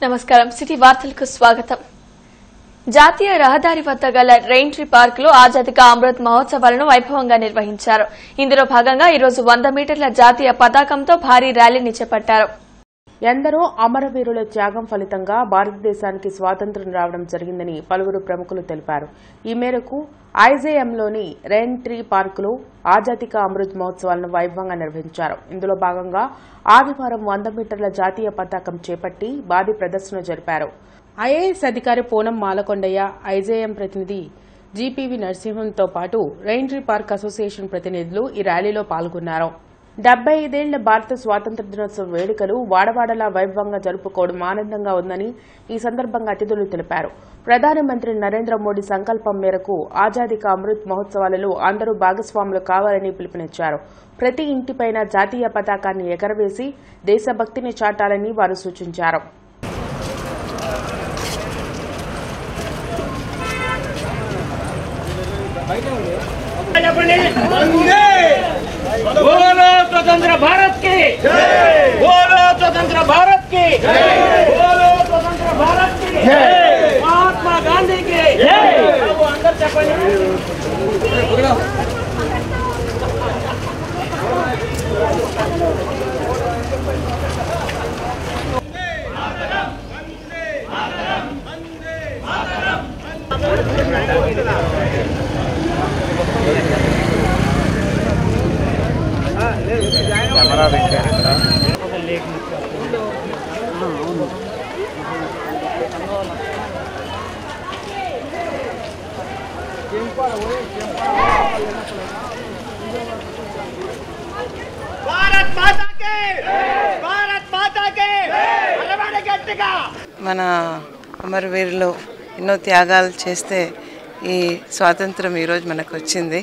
నమస్కారం సిటీ వార్తలకు స్వాగతం జాతీయ రహదారి వద్ద గల రెయిన్ట్రీ పార్క్ లో ఆజాదీ కా అమృత్ మహోత్సవాలను వైభవంగా నిర్వహించారు ఇందులో భాగంగా ఈ రోజు వంద మీటర్ల జాతీయ పతాకంతో భారీ ర్యాలీని చేపట్టారు ఎందరో అమరవీరుల త్యాగం ఫలితంగా భారతదేశానికి స్వాతంత్ర్యం రావడం జరిగిందని పలువురు ప్రముఖులు తెలిపారు ఈ మేరకు ఐజేఎంలోని రెయిన్ ట్రీ పార్కులో ఆజాదీ కా అమృత్ మహోత్సవాలను వైభవంగా నిర్వహించారు ఇందులో భాగంగా ఆదివారం వంద మీటర్ల జాతీయ పతాకం చేపట్టి భారీ ప్రదర్శన జరిపారు ఐఏఎస్ అధికారి పూనం మాలకొండయ్య ఐజేఎం ప్రతినిధి జీపీవీ నరసింహంతో పాటు రెయిన్ ట్రీ పార్క్ అసోసియేషన్ ప్రతినిధులు ఈ ర్యాలీలో పాల్గొన్నారు డెబ్బై ఐదేళ్ల భారత స్వాతంత్ర దినోత్సవ వేడుకలు వాడవాడలా వైభవంగా జరుపుకోవడం ఆనందంగా ఉందని ఈ సందర్భంగా అతిథులు తెలిపారు ప్రధానమంత్రి నరేంద్ర మోడీ సంకల్పం మేరకు ఆజాదీ కా అమృత్ మహోత్సవాలలో అందరూ భాగస్వాములు కావాలని పిలుపునిచ్చారు ప్రతి ఇంటిపైన జాతీయ పతాకాన్ని ఎగరవేసి దేశభక్తిని చాటాలని వారు సూచించారు बोलो स्वतंत्र भारत की बोलो स्वतंत्र भारत की बोलो स्वतंत्र भारत की महात्मा गांधी की बाबू अंदर చెప్పండి భారత్ మాతా కి భారత్ మాతా కి అలవాడి గట్టిగా మన అమరవీరులు ఎన్నో త్యాగాలు చేస్తే ఈ స్వాతంత్రం ఈరోజు మనకు వచ్చింది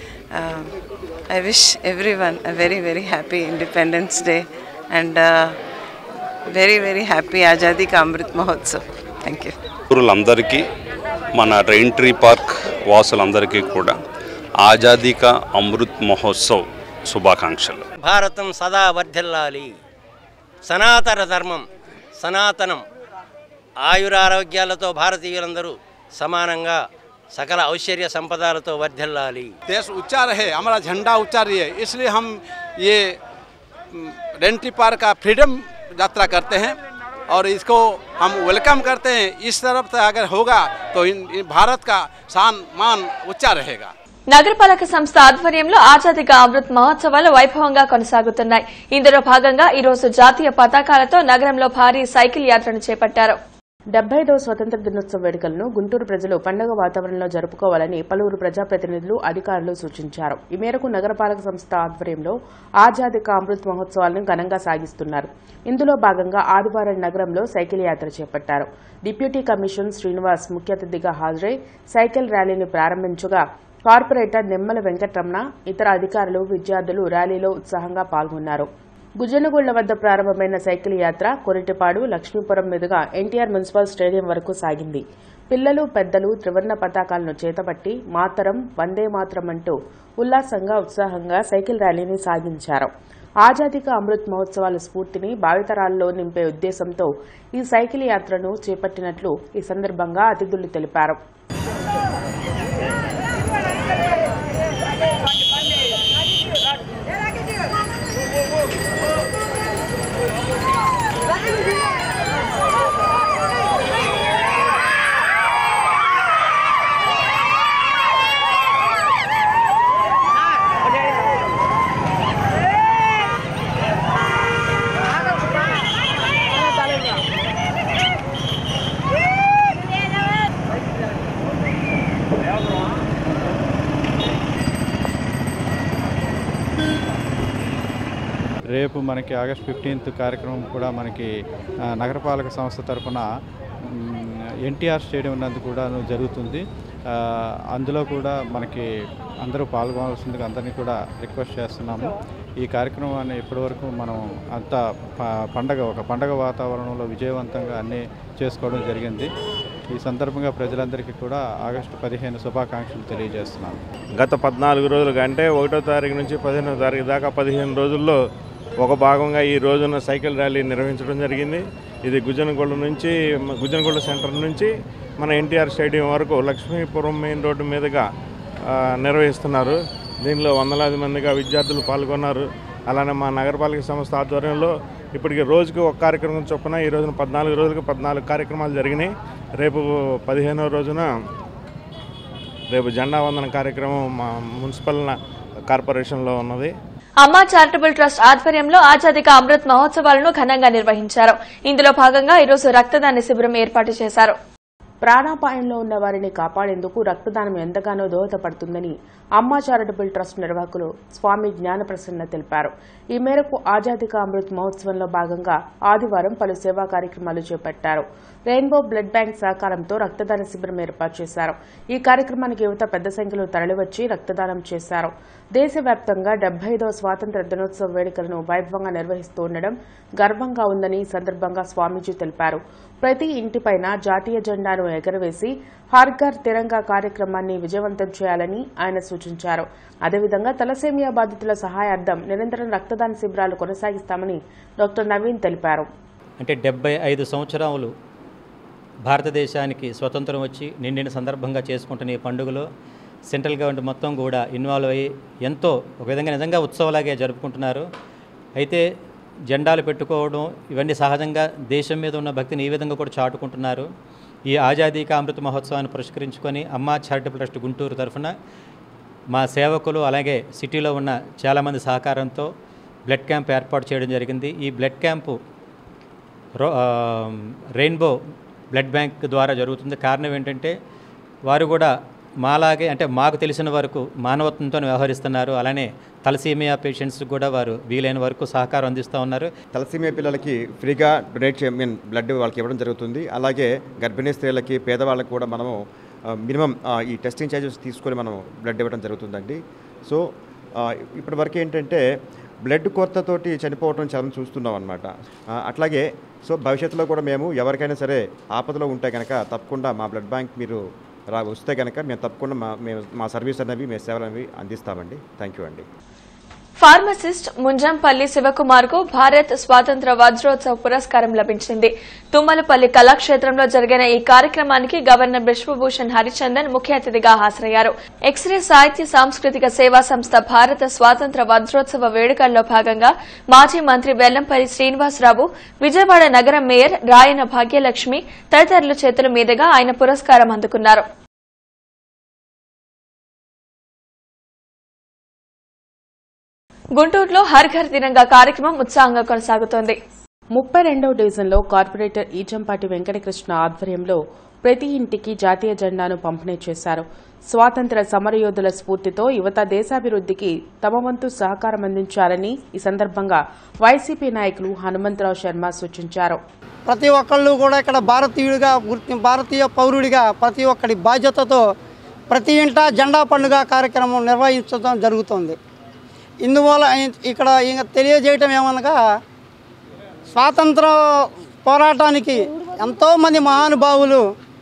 I wish everyone a very very happy independence day and very very happy Azadi ka Amrit Mahotsav thank you పౌరులందరికీ మన రెయిన్ ట్రీ పార్క్ వాసులందరికీ కూడా ఆజాదీ కా అమృత్ మహోత్సవ్ శుభాకాంక్షలు భారతం సదా వర్ధిల్లాలి సనాతన ధర్మం సనాతనం ఆయురారోగ్యాలతో భారతీయులందరూ సమానంగా సకల ఐశ్వర్య సంపదాలతో వర్ధిల్లాలి देश ऊंचा रहे हमारा झंडा ऊंचा रहे इसलिए हम ये म, रेंट्री पार्क का फ्रीडम यात्रा करते हैं और इसको हम वेलकम करते हैं इस तरफ से अगर होगा तो इन, इन भारत का शान मान ऊंचा रहेगा నగరపాలక సంస్థ ఆధ్వర్యంలో ఆజాదీ కా అమృత్ మహోత్సవాలు వైభవంగా కొనసాగుతున్నాయి ఇందులో భాగంగా ఈ రోజు జాతీయ పతాకాలతో నగరంలో భారీ సైకిల్ యాత్రను చేపట్టారు డెబ్బై ఐదవ స్వతంత్ర దినోత్సవ వేడుకలను గుంటూరు ప్రజలు పండుగ వాతావరణంలో జరుపుకోవాలని పలువురు ప్రజాప్రతినిధులు అధికారులు సూచించారు ఈ మేరకు నగరపాలక సంస్థ ఆధ్వర్యంలో ఆజాదీ కా అమృత్ మహోత్సవాలను ఘనంగా సాగిస్తున్నారు ఇందులో భాగంగా ఆదివారం నగరంలో సైకిల్ యాత్ర చేపట్టారు డిప్యూటీ కమిషన్ శ్రీనివాస్ ముఖ్య అతిథిగా హాజరై సైకిల్ ర్యాలీని ప్రారంభించగా కార్పొరేటర్ నిమ్మల వెంకటరమణ ఇతర అధికారులు విద్యార్థులు ర్యాలీలో ఉత్సాహంగా పాల్గొన్నారు గుజ్జనగూళ్ల వద్ద ప్రారంభమైన సైకిల్ యాత్ర కొరిటిపాడు లక్ష్మీపురం మీదుగా ఎన్టీఆర్ మున్సిపల్ స్టేడియం వరకు సాగింది పిల్లలు పెద్దలు త్రివర్ణ పతాకాలను చేతపట్టి మాతరం వందే మాతరం అంటూ ఉల్లాసంగా ఉత్సాహంగా సైకిల్ ర్యాలీని సాగించారు ఆజాదీ కా అమృత్ మహోత్సవాల స్ఫూర్తిని భావితరాల్లో నింపే ఉద్దేశంతో ఈ సైకిల్ యాత్రను చేపట్టినట్లు ఈ సందర్భంగా అతిథులు తెలిపారు రేపు మనకి ఆగస్ట్ ఫిఫ్టీన్త్ కార్యక్రమం కూడా మనకి ఆ, నగరపాలక సంస్థ తరఫున ఎన్టీఆర్ స్టేడియం నందు కూడా జరుగుతుంది ఆ, అందులో కూడా మనకి అందరూ పాల్గొనాల్సిందిగా అందరినీ కూడా రిక్వెస్ట్ చేస్తున్నాము ఈ కార్యక్రమాన్ని ఇప్పటివరకు మనం అంతా ప- పండగ ఒక పండగ వాతావరణంలో విజయవంతంగా అన్నీ చేసుకోవడం జరిగింది ఈ సందర్భంగా ప్రజలందరికీ కూడా ఆగస్టు పదిహేను శుభాకాంక్షలు తెలియజేస్తున్నాను గత పద్నాలుగు రోజులు అంటే ఒకటో తారీఖు నుంచి పదిహేనో తారీఖు దాకా పదిహేను రోజుల్లో ఒక భాగంగా ఈ రోజున సైకిల్ ర్యాలీ నిర్వహించడం జరిగింది ఇది గుజనగొండ నుంచి గుజనగొండ సెంటర్ నుంచి మన ఎన్టీఆర్ స్టేడియం వరకు లక్ష్మీపురం మెయిన్ రోడ్డు మీదుగా ఆ, నిర్వహిస్తున్నారు దీనిలో వందలాది మందిగా విద్యార్థులు పాల్గొన్నారు అలానే మా నగరపాలక సంస్థ ఆధ్వర్యంలో ఇప్పటికి రోజుకి ఒక కార్యక్రమం చొప్పున ఈ రోజున పద్నాలుగు రోజులకు పద్నాలుగు కార్యక్రమాలు జరిగినాయి రేపు పదిహేనవ రోజున రేపు జెండా వందన కార్యక్రమం మా మున్సిపల్ కార్పొరేషన్లో ఉన్నది అమ్మా చారిటబుల్ ట్రస్ట్ ఆధ్వర్యంలో ఆజాదీ కా అమృత్ మహోత్సవాలను ఘనంగా నిర్వహించారు ఇందులో భాగంగా ఈరోజు రక్తదాన శిబిరం ఏర్పాటు చేశారు ప్రాణాపాయంలో ఉన్న వారిని కాపాడేందుకు రక్తదానం ఎంతగానో దోహదపడుతుందని అమ్మా చారిటబుల్ ట్రస్ట్ నిర్వాహకులు స్వామి జ్ఞానప్రసన్న తెలిపారు ఈ మేరకు ఆజాదీ కా అమృత్ మహోత్సవంలో భాగంగా ఆదివారం పలు సేవా కార్యక్రమాలు చేపట్టారు రెయిన్బో బ్లడ్ బ్యాంక్ సహకారంతో రక్తదాన శిబిరం ఏర్పాటు చేశారు ఈ కార్యక్రమానికి యువత పెద్ద సంఖ్యలో తరలివచ్చి రక్తదానం చేశారు దేశవ్యాప్తంగా డెబ్బై ఐదవ స్వాతంత్ర దినోత్సవ వేడుకలను వైభవంగా నిర్వహిస్తూ ఉండడం గర్వంగా ఉందని ఈ సందర్భంగా స్వామీజీ తెలిపారు ప్రతి ఇంటిపైన జాతీయ జెండాను ఎగరవేసి హార్ఘర్ తిరంగా కార్యక్రమాన్ని విజయవంతం చేయాలని ఆయన సూచించారు అదేవిధంగా తలసేమియా బాధితుల సహాయార్థం నిరంతరం రక్తదాన శిబిరాలు కొనసాగిస్తామని డాక్టర్ నవీన్ తెలిపారు అంటే డెబ్బై ఐదు సంవత్సరాలు భారతదేశానికి స్వతంత్రం వచ్చి నిండిన సందర్భంగా చేసుకుంటున్న ఈ పండుగలో సెంట్రల్ గవర్నమెంట్ మొత్తం కూడా ఇన్వాల్వ్ అయ్యి ఎంతో ఒక విధంగా నిజంగా ఉత్సవాలాగే జరుపుకుంటున్నారు అయితే జెండాలు పెట్టుకోవడం ఇవన్నీ సహజంగా దేశం మీద ఉన్న భక్తిని ఈ విధంగా కూడా చాటుకుంటున్నారు ఈ ఆజాదీ కా అమృత మహోత్సవాన్ని పురస్కరించుకొని అమ్మా చారిటబుల్ ట్రస్ట్ గుంటూరు తరఫున మా సేవకులు అలాగే సిటీలో ఉన్న చాలామంది సహకారంతో బ్లడ్ క్యాంప్ ఏర్పాటు చేయడం జరిగింది ఈ బ్లడ్ క్యాంపు రో ఆ, రెయిన్బో బ్లడ్ బ్యాంక్ ద్వారా జరుగుతుంది కారణం ఏంటంటే వారు కూడా మాలాగే అంటే మాకు తెలిసిన వరకు మానవత్వంతో వ్యవహరిస్తున్నారు అలానే తలసీమియా పేషెంట్స్ కూడా వారు వీలైన వరకు సహకారం అందిస్తూ ఉన్నారు తలసీమియా పిల్లలకి ఫ్రీగా డొనేట్ చే మీన్ బ్లడ్ వాళ్ళకి ఇవ్వడం జరుగుతుంది అలాగే గర్భిణీ స్త్రీలకి పేదవాళ్ళకి కూడా మనము ఆ, మినిమం ఆ, ఈ టెస్టింగ్ ఛార్జెస్ తీసుకొని మనం బ్లడ్ ఇవ్వడం జరుగుతుందండి సో ఆ, ఇప్పటి వరకు ఏంటంటే బ్లడ్ కొరతతోటి చనిపోవడం చాలా మంది చూస్తున్నాం అనమాట అట్లాగే సో భవిష్యత్తులో కూడా మేము ఎవరికైనా సరే ఆపదలో ఉంటే కనుక తప్పకుండా మా బ్లడ్ బ్యాంక్ మీరు రా వస్తే కనుక మేము తప్పకుండా మా మేము మా సర్వీస్ అనేవి మేము సేవలు అనేవి అందిస్తామండి థ్యాంక్ యూ అండి ఫార్మసిస్ట్ ముంజంపల్లి శివకుమార్ కు భారత్ స్వాతంత్ర వజ్రోత్సవ పురస్కారం లభించింది తుమ్మలపల్లి కళాక్షేత్రంలో జరిగిన ఈ కార్యక్రమానికి గవర్నర్ బిశ్వభూషణ్ హరిచందన్ ముఖ్య అతిథిగా హాజరయ్యారు ఎక్స్రే సాహిత్య సాంస్కృతిక సేవా సంస్థ భారత స్వాతంత్ర వజ్రోత్సవ వేడుకల్లో భాగంగా మాజీ మంత్రి వెల్లంపల్లి శ్రీనివాసరావు విజయవాడ నగర మేయర్ రాయన భాగ్యలక్ష్మి తదితరుల చేతుల మీదుగా ఆయన పురస్కారం అందుకున్నారు గుంటూరులో హర్ ఘర్ తిరంగా కార్యక్రమం ఉత్సాహంగా కొనసాగుతోంది ముప్పై రెండవ డివిజన్లో కార్పొరేటర్ ఈచంపాటి వెంకటకృష్ణ ఆధ్వర్యంలో ప్రతి ఇంటికి జాతీయ జెండాను పంపిణీ చేశారు స్వాతంత్ర సమరయోధుల స్ఫూర్తితో యువత దేశాభివృద్ధికి తమ వంతు సహకారం అందించాలని ఈ సందర్భంగా వైసీపీ నాయకులు హనుమంతరావు శర్మ సూచించారు ప్రతి ఒక్కళ్ళు కూడా ఇక్కడ భారతీయుడిగా గుర్తి భారతీయ పౌరుడిగా ప్రతి ఒక్కడి బాధ్యతతో ప్రతి ఇంట జెండా పండుగ కార్యక్రమం నిర్వహించడం జరుగుతుంది ఇందువల్ల ఇక్కడ ఇంకా తెలియజేయటం ఏమనగా స్వాతంత్ర పోరాటానికి ఎంతోమంది మహానుభావులు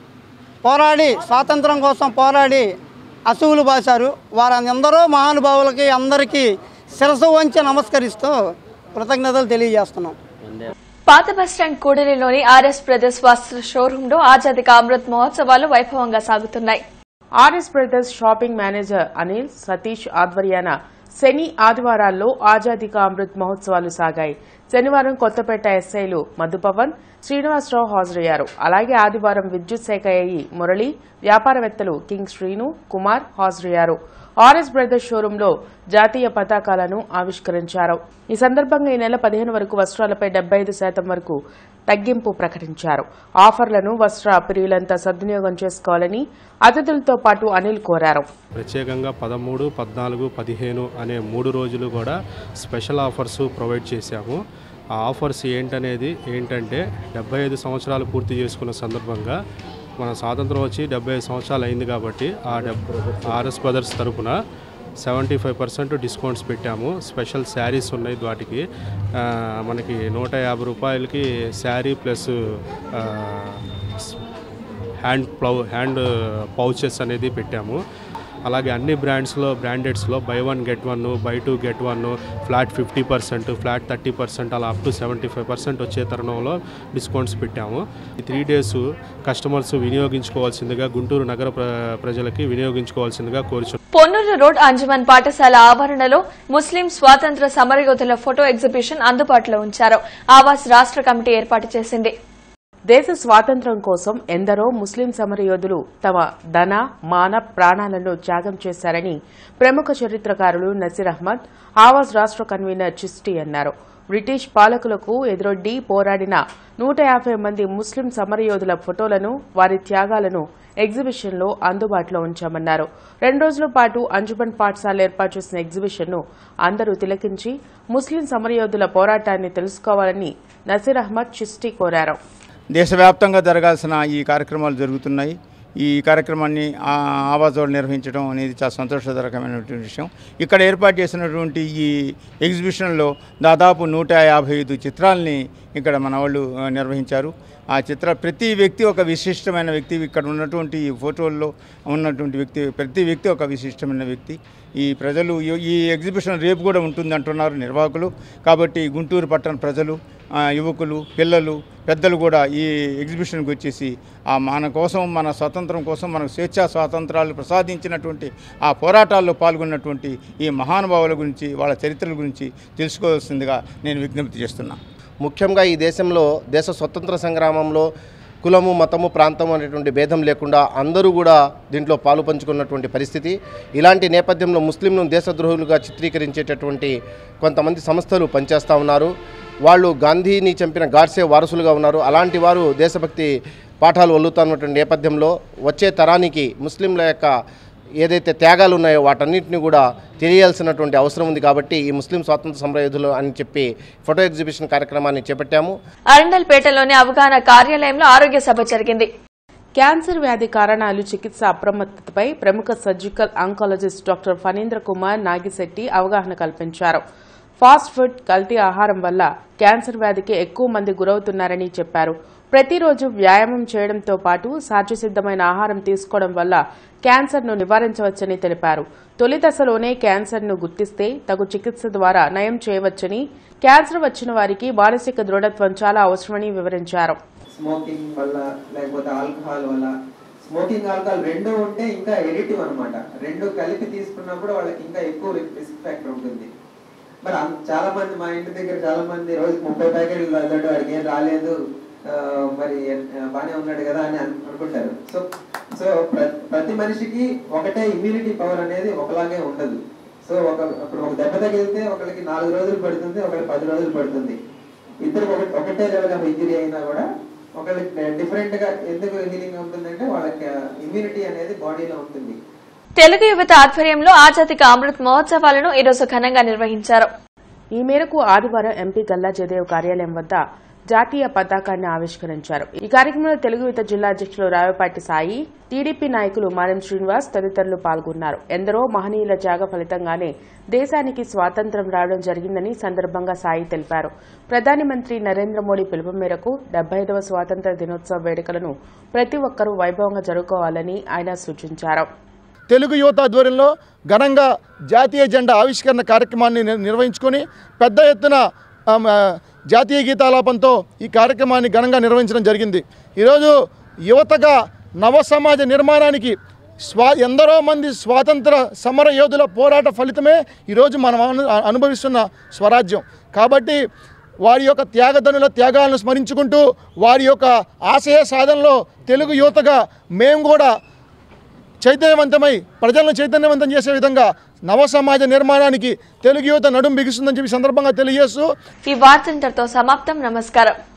పోరాడి స్వాతంత్రం కోసం పోరాడి అసువులు బాశారు వారందరూ మహానుభావులకి అందరికీ శిరసు వంచి నమస్కరిస్తూ కృతజ్ఞతలు తెలియజేస్తున్నాం పాత బస్టాండ్ కూడలిలోని ఆర్ఎస్ బ్రదర్స్ వస్త్ర షోరూమ్ లో ఆజాదీ కా అమృత్ మహోత్సవాలు వైభవంగా సాగుతున్నాయి RS brothers shopping manager Anil Satish ఆధ్వర్యాన శని ఆదివారాల్లో ఆజాదీ కా అమృత్ మహోత్సవాలు సాగాయి శనివారం కొత్తపేట ఎస్ఐలు మధుపవన్ శ్రీనివాసరావు హాజరయ్యారు అలాగే ఆదివారం విద్యుత్ శాఖ ఏఈ మురళి వ్యాపారవేత్తలు కింగ్ శ్రీను కుమార్ హాజరయ్యారు ఆర్ఎస్ బ్రదర్స్ షోరూంలో జాతీయ పతాకాలను ఆవిష్కరించారు ఈ సందర్భంగా ఈ నెల పదిహేను వరకు వస్త్రాలపై డెబ్బై ఐదు శాతం వరకు తగ్గింపు ప్రకటించారు ఆఫర్లను వస్త్ర ప్రియులంతా సద్వినియోగం చేసుకోవాలని అతిథులతో పాటు అనిల్ కోరారు ప్రత్యేకంగా పదమూడు పద్నాలుగు పదిహేను అనే మూడు రోజులు కూడా స్పెషల్ ఆఫర్స్ ప్రొవైడ్ చేశాము ఆ ఆఫర్స్ ఏంటనేది ఏంటంటే డెబ్బై ఐదు సంవత్సరాలు పూర్తి చేసుకున్న సందర్భంగా మన స్వాతంత్రం వచ్చి డెబ్బై ఐదు సంవత్సరాలు అయింది కాబట్టి ఆ డెబ్ ఆర్ఎస్ బ్రదర్స్ తరపున సెవెంటీ ఫైవ్ పర్సెంట్ డిస్కౌంట్స్ పెట్టాము స్పెషల్ శారీస్ ఉన్నాయి వాటికి ఆ, మనకి నూట యాభై రూపాయలకి శారీ ప్లస్ ఆ, హ్యాండ్ ప్లౌ హ్యాండ్ పౌచెస్ అనేది పెట్టాము అలాగే అన్ని బ్రాండ్స్లో బ్రాండెడ్స్లో buy one get one buy two get one flat fifty percent flat thirty percent అలా up to seventy five percent వచ్చే తరుణంలో డిస్కౌంట్స్ పెట్టాము ఈ త్రీ డేస్ కస్టమర్స్ వినియోగించుకోవాల్సిందిగా గుంటూరు నగర ప్ర ప్రజలకి వినియోగించుకోవాల్సిందిగా కోరుచు పొన్నూరు రోడ్ అంజుమన్ పాఠశాల ఆవరణలో ముస్లిం స్వాతంత్ర సమరయోధుల ఫోటో ఎగ్జిబిషన్ అందుబాటులో ఉంచారు ఆవాస్ రాష్ట్ర కమిటీ ఏర్పాటు చేసింది దేశ స్వాతంత్ర్యం కోసం ఎందరో ముస్లిం సమరయోధులు తమ ధన మాన ప్రాణాలను త్యాగం చేశారని ప్రముఖ చరిత్రకారులు నసీర్ అహ్మద్ ఆవాజ్ రాష్ట్ర కన్వీనర్ చిస్టి అన్నారు బ్రిటిష్ పాలకులకు ఎదురొడ్డి పోరాడిన నూట యాభై మంది ముస్లిం సమరయోధుల ఫోటోలను వారి త్యాగాలను ఎగ్జిబిషన్లో అందుబాటులో ఉంచామన్నారు రెండు రోజుల పాటు అంజుమన్ పాఠశాల ఏర్పాటు చేసిన ఎగ్జిబిషన్ను అందరూ తిలకించి ముస్లిం సమరయోధుల పోరాటాన్ని తెలుసుకోవాలని నసీర్ అహ్మద్ చిస్టి కోరారు దేశవ్యాప్తంగా జరగాల్సిన ఈ కార్యక్రమాలు జరుగుతున్నాయి ఈ కార్యక్రమాన్ని ఆ ఆవాజ్ వాళ్ళు నిర్వహించడం అనేది చాలా సంతోషకరమైనటువంటి విషయం ఇక్కడ ఏర్పాటు చేసినటువంటి ఈ ఎగ్జిబిషన్లో దాదాపు నూట యాభై ఐదు చిత్రాలని ఇక్కడ మన వాళ్ళు ఆ, నిర్వహించారు ఆ చిత్ర ప్రతి వ్యక్తి ఒక విశిష్టమైన వ్యక్తి ఇక్కడ ఉన్నటువంటి ఈ ఫోటోల్లో ఉన్నటువంటి వ్యక్తి ప్రతి వ్యక్తి ఒక విశిష్టమైన వ్యక్తి ఈ ప్రజలు ఈ- ఈ ఎగ్జిబిషన్ రేపు కూడా ఉంటుంది అంటున్నారు నిర్వాహకులు కాబట్టి గుంటూరు పట్టణ ప్రజలు ఆ, యువకులు పిల్లలు పెద్దలు కూడా ఈ ఎగ్జిబిషన్కి వచ్చేసి ఆ మన కోసం మన స్వాతంత్రం కోసం మనకు స్వేచ్ఛా స్వాతంత్రాలు ప్రసాదించినటువంటి ఆ పోరాటాల్లో పాల్గొన్నటువంటి ఈ మహానుభావుల గురించి వాళ్ళ చరిత్రల గురించి తెలుసుకోవాల్సిందిగా నేను విజ్ఞప్తి చేస్తున్నాను ముఖ్యంగా ఈ దేశంలో దేశ స్వతంత్ర సంగ్రామంలో కులము మతము ప్రాంతం అనేటువంటి భేదం లేకుండా అందరూ కూడా దీంట్లో పాలు పంచుకున్నటువంటి పరిస్థితి ఇలాంటి నేపథ్యంలో ముస్లింలను దేశద్రోహులుగా చిత్రీకరించేటటువంటి కొంతమంది సంస్థలు పనిచేస్తూ ఉన్నారు వాళ్ళు గాంధీని చంపిన గాడ్సే వారసులుగా ఉన్నారు అలాంటి వారు దేశభక్తి పాఠాలు వల్లుతున్నటువంటి నేపథ్యంలో వచ్చే తరానికి ముస్లింల యొక్క ఏదైతే త్యాగాలు ఉన్నాయో వాటన్నిటిని కూడా తెలియాల్సినటువంటి అవసరం ఉంది కాబట్టి ఈ ముస్లిం స్వాతంత్ర సమరయోధులు అని చెప్పి ఫోటో ఎగ్జిబిషన్ కార్యక్రమాన్ని చేపట్టాము అరండల్పేటలోని అవగాహన కార్యాలయంలో ఆరోగ్య సభ జరిగింది క్యాన్సర్ వ్యాధి కారణాలు చికిత్స అప్రమత్తతపై ప్రముఖ surgical oncologist doctor Phanindra Kumar Nagisetty అవగాహన కల్పించారు ఫాస్ట్ ఫుడ్ కల్తీ ఆహారం వల్ల క్యాన్సర్ వ్యాధికి ఎక్కువ మంది గురవుతున్నారని చెప్పారు ప్రతిరోజు వ్యాయామం చేయడంతో పాటు సాధ్యసిద్ధమైన ఆహారం తీసుకోవడం వల్ల క్యాన్సర్ను నివారించవచ్చని తెలిపారు తొలి దశలోనే క్యాన్సర్ను గుర్తిస్తే తగు చికిత్స ద్వారా నయం చేయవచ్చని క్యాన్సర్ వచ్చిన వారికి మానసిక దృఢత్వం చాలా అవసరమని వివరించారు స్మోకింగ్ వల్ల లేకపోతే ఆల్కహాల్ వల్ల స్మోకింగ్ ఆల్కహాల్ రెండు ఉంటే ఇంకా ఎడిటివ్ అన్నమాట రెండు కలిపి తీసుకున్నప్పుడు వాళ్ళకి ఇంకా ఎక్కువ రిస్క్ ఫ్యాక్టర్ ఉంటుంది మరి అం- చాలా మంది మా ఇంటి దగ్గర చాలా మంది రోజుకి ముప్పై ప్యాకెట్లు తాగాడు వాడికి ఏం రాలేదు ఆ, మరి ఆ, బానే ఉన్నాడు కదా అని అను- అనుకుంటారు సో సో ప్ర- ప్రతి మనిషికి ఒకటే ఇమ్యూనిటీ పవర్ అనేది ఒకలాగే ఉండదు సో ఒక ఇప్పుడు ఒక దెబ్బ తగిలితే ఒకరికి నాలుగు రోజులు పడుతుంది ఒకరికి పది రోజులు పడుతుంది ఇద్దరు ఒకటి ఒకటే లెవెల్ ఆఫ్ ఇంజరీ అయినా కూడా ఒకరికి డిఫరెంట్ గా ఎందుకు హీలింగ్ ఉంటుందంటే వాళ్ళకి ఇమ్యూనిటీ అనేది బాడీలో ఉంటుంది తెలుగు యువత ఆధ్వర్యంలో ఆజాదిక అమృత్ మహోత్సవాలను ఈరోజు ఘనంగా నిర్వహించారు ఈ మేరకు ఆదివారం ఎంపీ గల్లా జయదేవ్ కార్యాలయం వద్ద జాతీయ పతాకాన్ని ఆవిష్కరించారు ఈ కార్యక్రమంలో తెలుగు యువత జిల్లా అధ్యక్షులు రాయపాటి సాయి టీడీపీ నాయకులు మారం శ్రీనివాస్ తదితరులు పాల్గొన్నారు ఎందరో మహనీయుల త్యాగ ఫలితంగానే దేశానికి స్వాతంత్ర్యం రావడం జరిగిందని సందర్భంగా సాయి తెలిపారు ప్రధాని మంత్రి నరేంద్ర మోడీ పిలుపు మేరకు డెబ్బై ఐదవ స్వాతంత్ర దినోత్సవ వేడుకలను ప్రతి ఒక్కరూ వైభవంగా జరుపుకోవాలని ఆయన సూచించారు తెలుగు యువత ఆధ్వర్యంలో ఘనంగా జాతీయ జెండా ఆవిష్కరణ కార్యక్రమాన్ని నిర్- నిర్వహించుకొని పెద్ద ఎత్తున ఆమ్, ఆ, జాతీయ గీతాలాపంతో ఈ కార్యక్రమాన్ని ఘనంగా నిర్వహించడం జరిగింది ఈరోజు యువతగా నవ సమాజ నిర్మాణానికి స్వా ఎందరో మంది స్వాతంత్ర సమర యోధుల పోరాట ఫలితమే ఈరోజు మనం అను- అనుభవిస్తున్న స్వరాజ్యం కాబట్టి వారి యొక్క త్యాగధనుల త్యాగాలను స్మరించుకుంటూ వారి యొక్క ఆశయ సాధనలో తెలుగు యువతగా మేము కూడా చైతన్యవంతమై ప్రజలను చైతన్యవంతం చేసే విధంగా నవ సమాజ నిర్మాణానికి తెలుగు యువత నడుం బిగుస్తుందని చెప్పి ఈ సందర్భంగా తెలియజేస్తూ ఈ వార్త ఇంతటితో సమాప్తం నమస్కారం